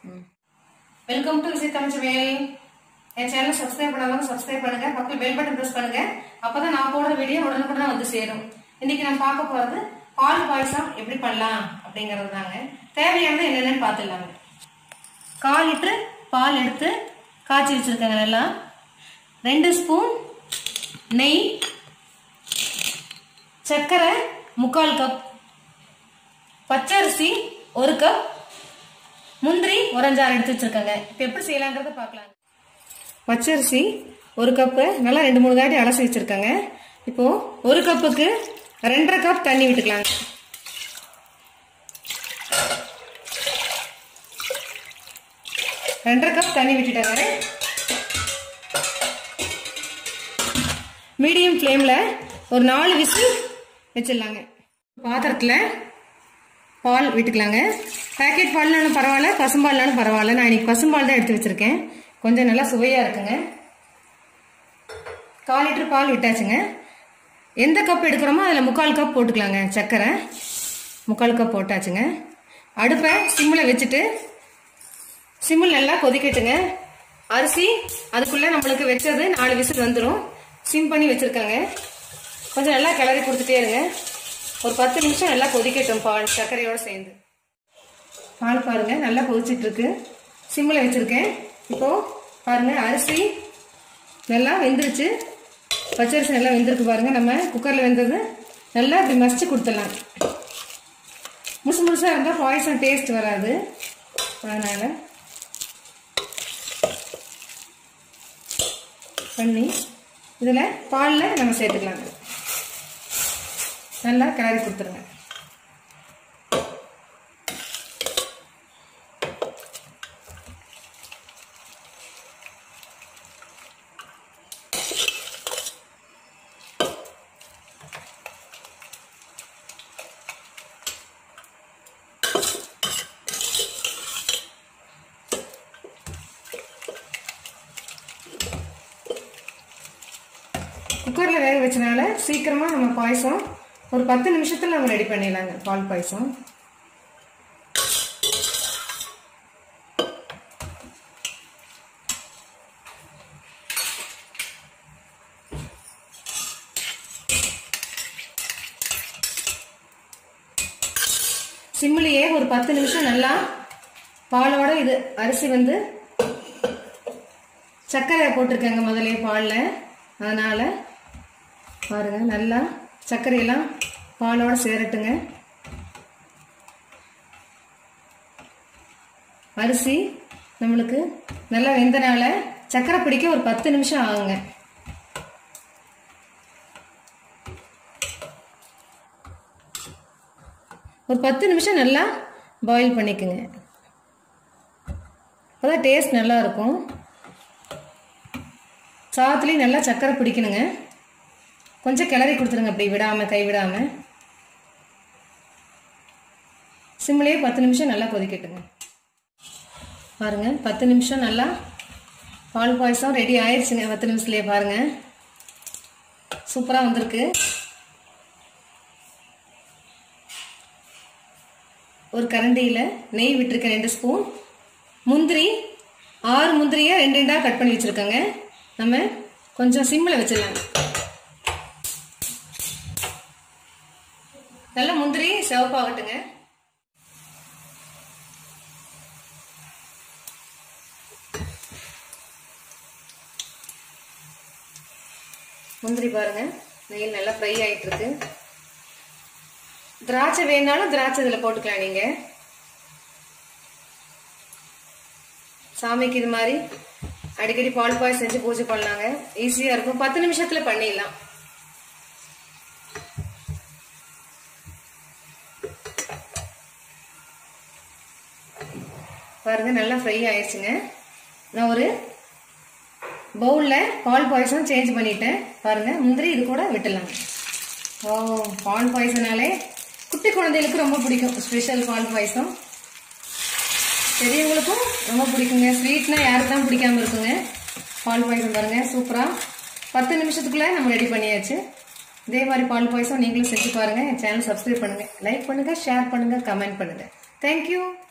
welcome to Vijay Tamilvel என் channel subscribe பண்ணாதவங்க subscribe பண்ணுங்க பக்கத்துல பெல் பட்டன் பிரஸ் பண்ணுங்க அப்பதான் நான் போடுற வீடியோ உடனுக்குடன் வந்து சேரும் இன்னைக்கு நான் பார்க்க போறது பால் பாயசம் எப்படி பண்ணலாம் அப்படிங்கறது தாங்க தேவையானது என்னென்னு பார்த்துடலாங்க கால் லிட்டர் பால் எடுத்து காய்ச்சி வச்சிருக்கேங்க நல்லா ரெண்டு ஸ்பூன் நெய் சர்க்கரை முக்கால் கப் பச்சரிசி ஒரு கப் முந்திரி ஒரு அஞ்சாறு எடுத்து வச்சிருக்காங்க இப்போ எப்படி செய்யலாங்கிறத பார்க்கலாம் பச்சரிசி ஒரு கப்பு நல்லா ரெண்டு மூணு தாட்டி அலசி வச்சிருக்காங்க இப்போ ஒரு கப்புக்கு ரெண்டரை கப் தண்ணி விட்டுக்கலாங்க ரெண்டரை கப் தண்ணி விட்டுட்டாங்க மீடியம் ஃப்ளேமில் ஒரு நாலு விசில் வச்சிடலாங்க பாத்திரத்தில் பால் விட்டுக்கலாங்க பேக்கெட் பால்னாலும் பரவாயில்ல பசும்பால்னாலும் பரவாயில்ல நான் இன்னைக்கு பசும்பால் தான் எடுத்து வச்சிருக்கேன் கொஞ்சம் நல்லா சுவையாக இருக்குங்க கால் லிட்டர் பால் விட்டாச்சுங்க எந்த கப் எடுக்கிறோமோ அதில் முக்கால் கப் போட்டுக்கலாங்க சர்க்கரை முக்கால் கப் போட்டாச்சுங்க அடுப்பை சிம்மில் வச்சுட்டு சிம்மில் நல்லா கொதிக்கட்டுங்க அரிசி அதுக்குள்ளே நம்மளுக்கு வச்சது நாலு விசில் வந்துடும் சிம் பண்ணி வச்சுருக்காங்க கொஞ்சம் நல்லா கிளறி கொடுத்துட்டே இருங்க ஒரு பத்து நிமிஷம் நல்லா கொதிக்கட்டும் பால் சர்க்கரையோடு சேர்ந்து பால் பாருங்க நல்லா கொதிச்சிட்டு இருக்கு சிம்மில் வச்சுருக்கேன் இப்போ பாருங்க அரிசி நல்லா வெந்துருச்சு பச்சரிசி நல்லா வெந்திருக்கு பாருங்க நம்ம குக்கரில் வெந்தது நல்லா இப்படி மசிச்சு கொடுத்துடலாம் முசு முழுசாக இருந்தால் பாயசம் டேஸ்ட் வராது அதனால் பண்ணி இதில் பாலில் நம்ம சேர்த்துக்கலாங்க நல்லா கிளறி கொடுத்துருங்க குக்கரில் வேக வச்சனால சீக்கிரமாக நம்ம பாயசம் ஒரு பத்து நிமிஷத்தில் நம்ம ரெடி பண்ணிடலாங்க பால் பாயசம் சிம்மிலேயே ஒரு பத்து நிமிஷம் நல்லா பாலோட இது அரிசி வந்து சர்க்கரை போட்டிருக்கேங்க முதலே பாலில் அதனால் பாருங்க நல்லா சர்க்கரையெல்லாம் பாலோட சேரட்டுங்க அரிசி நம்மளுக்கு நல்லா வெந்தனால சர்க்கரை பிடிக்க ஒரு பத்து நிமிஷம் ஆகுங்க ஒரு பத்து நிமிஷம் நல்லா பாயில் பண்ணிக்கோங்க அப்போதான் டேஸ்ட் நல்லா இருக்கும் சாதத்துலேயும் நல்லா சர்க்கரை பிடிக்கணுங்க கொஞ்சம் கிளறி கொடுத்துருங்க அப்படி விடாமல் கை விடாமல் சிம்லேயே பத்து நிமிஷம் நல்லா கொதிக்கட்டுங்க பாருங்க பத்து நிமிஷம் நல்லா பால் பாயசம் ரெடி ஆயிடுச்சுங்க பத்து நிமிஷத்துலேயே பாருங்க சூப்பராக வந்திருக்கு ஒரு கரண்டியில் நெய் விட்டுருக்கேன் ரெண்டு ஸ்பூன் முந்திரி ஆறு முந்திரியை ரெண்டு ரெண்டாக கட் பண்ணி வச்சுருக்கேங்க நம்ம கொஞ்சம் சிம்மில் வச்சிடலாம் நல்லா முந்திரி சிவப்பாகட்டுங்க முந்திரி பாருங்க நெயில் நல்லா ஃப்ரை ஆகிட்டு இருக்கு திராட்சை வேணாலும் திராட்சை இதில் போட்டுக்கலாம் நீங்கள் சாமிக்கு இது மாதிரி அடிக்கடி பால் பாய் செஞ்சு பூஜை பண்ணலாங்க ஈஸியாக இருக்கும் பத்து நிமிஷத்தில் பண்ணிடலாம் பாருங்க நல்லா ஃப்ரை ஆயிடுச்சுங்க நான் ஒரு பவுலில் பால் பாயசம் சேஞ்ச் பண்ணிட்டேன் பாருங்க முந்திரி இது கூட விட்டுலாம் ஓ பால் பாயசனாலே குட்டி குழந்தைகளுக்கு ரொம்ப பிடிக்கும் ஸ்பெஷல் பால் பாயசம் பெரியவங்களுக்கும் ரொம்ப பிடிக்குங்க ஸ்வீட்னா யாருக்கு தான் பிடிக்காம இருக்குங்க பால் பாயசம் பாருங்க சூப்பராக பத்து நிமிஷத்துக்குள்ள நம்ம ரெடி பண்ணியாச்சு இதே மாதிரி பால் பாயசம் நீங்களும் செஞ்சு பாருங்க என் சேனல் சப்ஸ்கிரைப் பண்ணுங்க லைக் பண்ணுங்க ஷேர் பண்ணுங்க கமெண்ட் பண்ணுங்க தேங்க்யூ